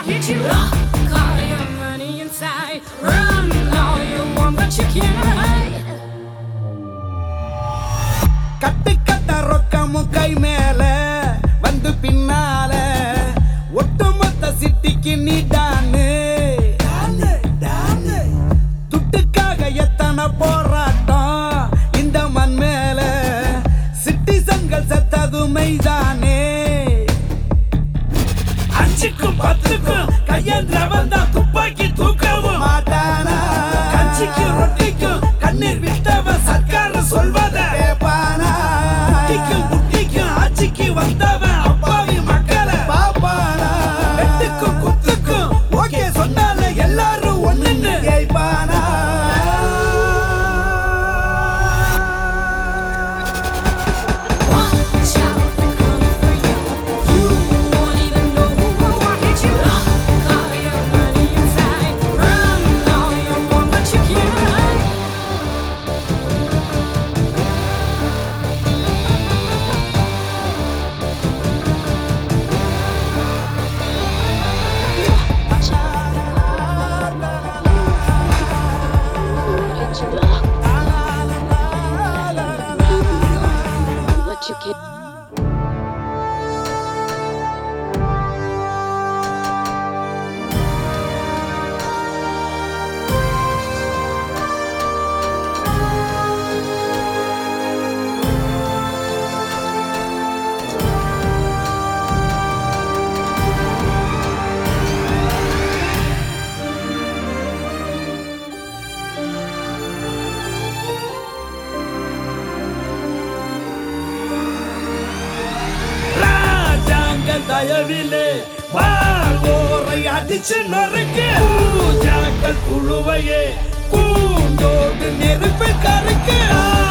hit you. Lock all your money inside. Run all you want, but you can't hide. கட்டு கட்ட ரொக்கமும் கை மேல வந்து பின்னால ஒட்டுமொத்த சிட்டிக்கு நீ டானு துட்டுக்காக எத்தனை போராட்டம் இந்த மண் மேல சிட்டிசன்கள் செத்தது மெய்தானே அஞ்சுக்கும் பத்துக்கும் கையேந்திரவன் தான் துப்பாக்கி தூக்கவும் மாட்டானா கஞ்சிக்கும் ரொட்டிக்கும் கண்ணீர் விட்டவன் சர்க்கார் சொல்வத கேப்பானா குட்டிக்கும் குட்டிக்கும் ஆட்சிக்கு வந்தவன் அப்பாவி மக்களை பாப்பானா வெட்டுக்கும் குத்துக்கும் ஓகே சொன்னால எல்லாரும் ஒண்ணுன்னு கேப்பானா Watch out, they're coming for you. You won't even know who I hit you. Lock all your money inside. Run all you want, but you can't hide. What you can ராஜாங்க தயவிலே வாழ்வோரை அடிச்சு நொறுக்கு பூஜாக்கள் குழுவையே பூண்டோடு நெருப்பு கருக்கு